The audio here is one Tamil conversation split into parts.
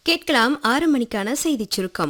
கேட்கலாம் ஆறு மணிக்கான செய்திச் சுருக்கம்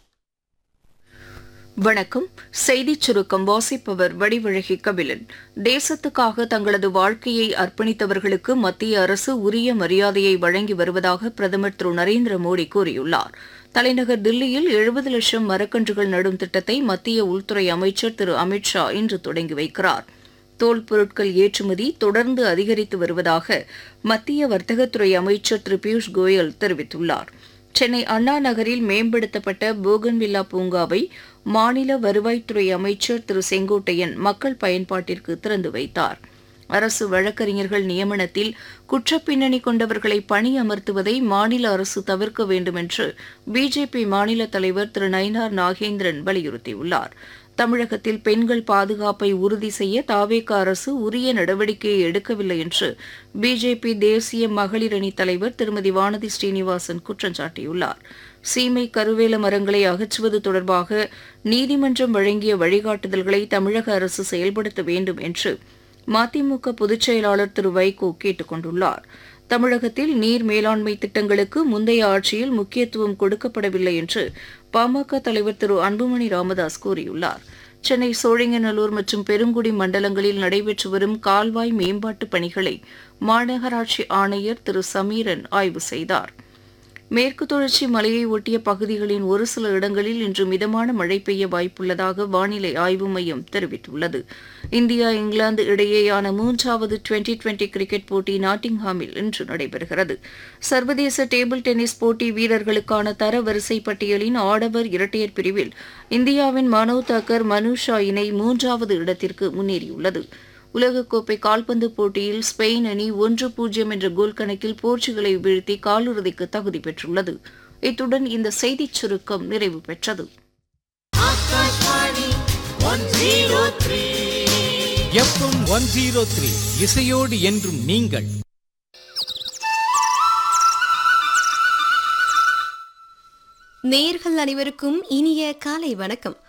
வணக்கம் செய்திச் சுருக்கம் வாசிப்பவர் வடிவழகி கபிலன் தேசத்துக்காக தங்களது வாழ்க்கையை அர்ப்பணித்தவர்களுக்கு மத்திய அரசு உரிய மரியாதையை வழங்கி வருவதாக பிரதமர் திரு நரேந்திர மோடி கூறியுள்ளார் தலைநகர் தில்லியில் எழுபது லட்சம் மரக்கன்றுகள் நடும் திட்டத்தை மத்திய உள்துறை அமைச்சர் திரு அமித் ஷா இன்று தொடங்கி வைக்கிறார் தோல் பொருட்கள் ஏற்றுமதி தொடர்ந்து அதிகரித்து வருவதாக மத்திய வர்த்தகத்துறை அமைச்சர் திரு பியூஷ் கோயல் தெரிவித்துள்ளார் சென்னை அண்ணா நகரில் மேம்படுத்தப்பட்ட போகன்வில்லா பூங்காவை மாநில வருவாய்த்துறை அமைச்சர் திரு செங்கோட்டையன் மக்கள் பயன்பாட்டிற்கு திறந்து வைத்தார் அரசு வழக்கறிஞர்கள் நியமனத்தில் குற்றப்பின்னணி கொண்டவர்களை பணி அமர்த்துவதை மாநில அரசு தவிர்க்க வேண்டும் என்று பிஜேபி மாநில தலைவர் திரு நயினார் நாகேந்திரன் வலியுறுத்தியுள்ளார் தமிழகத்தில் பெண்கள் பாதுகாப்பை உறுதி செய்ய தாவேக அரசு உரிய நடவடிக்கையை எடுக்கவில்லை என்று பிஜேபி தேசிய மகளிர் அணி தலைவர் திருமதி வானதி ஸ்ரீனிவாசன் குற்றம் சாட்டியுள்ளார் சீமை கருவேல மரங்களை அகற்றுவது தொடர்பாக நீதிமன்றம் வழங்கிய வழிகாட்டுதல்களை தமிழக அரசு செயல்படுத்த வேண்டும் என்று மதிமுக பொதுச் செயலாளர் திரு வைகோ கேட்டுக் கொண்டுள்ளார் தமிழகத்தில் நீர் மேலாண்மை திட்டங்களுக்கு முந்தைய ஆட்சியில் முக்கியத்துவம் கொடுக்கப்படவில்லை என்று பாமக தலைவர் திரு அன்புமணி ராமதாஸ் கூறியுள்ளார் சென்னை சோழிங்கநல்லூர் மற்றும் பெருங்குடி மண்டலங்களில் நடைபெற்று வரும் கால்வாய் மேம்பாட்டு பணிகளை மாநகராட்சி ஆணையர் திரு சமீரன் ஆய்வு செய்தார் மேற்கு தொடர்ச்சி மலையை ஒட்டிய பகுதிகளின் ஒரு சில இடங்களில் இன்று மிதமான மழை பெய்ய வாய்ப்புள்ளதாக வானிலை ஆய்வு மையம் தெரிவித்துள்ளது இந்தியா இங்கிலாந்து இடையேயான மூன்றாவது டுவெண்டி டுவெண்டி கிரிக்கெட் போட்டி நாட்டிங்ஹாமில் இன்று நடைபெறுகிறது சர்வதேச டேபிள் டென்னிஸ் போட்டி வீரர்களுக்கான தர வரிசை பட்டியலின் ஆடவர் இரட்டையர் பிரிவில் இந்தியாவின் மனோவ் தக்கர் மனுஷா இணை மூன்றாவது இடத்திற்கு முன்னேறியுள்ளது உலகக்கோப்பை கால்பந்து போட்டியில் ஸ்பெயின் அணி ஒன்று பூஜ்ஜியம் என்ற கோல் கணக்கில் போர்ச்சுகலை வீழ்த்தி காலிறுதிக்கு தகுதி பெற்றுள்ளது இத்துடன் இந்த செய்திச் சுருக்கம் நிறைவு பெற்றது எஃப்எம் ஒன் ஜீரோ த்ரீ இசையோடு என்றும் நீங்கள் நேயர்கள் அனைவருக்கும் இனிய காலை வணக்கம்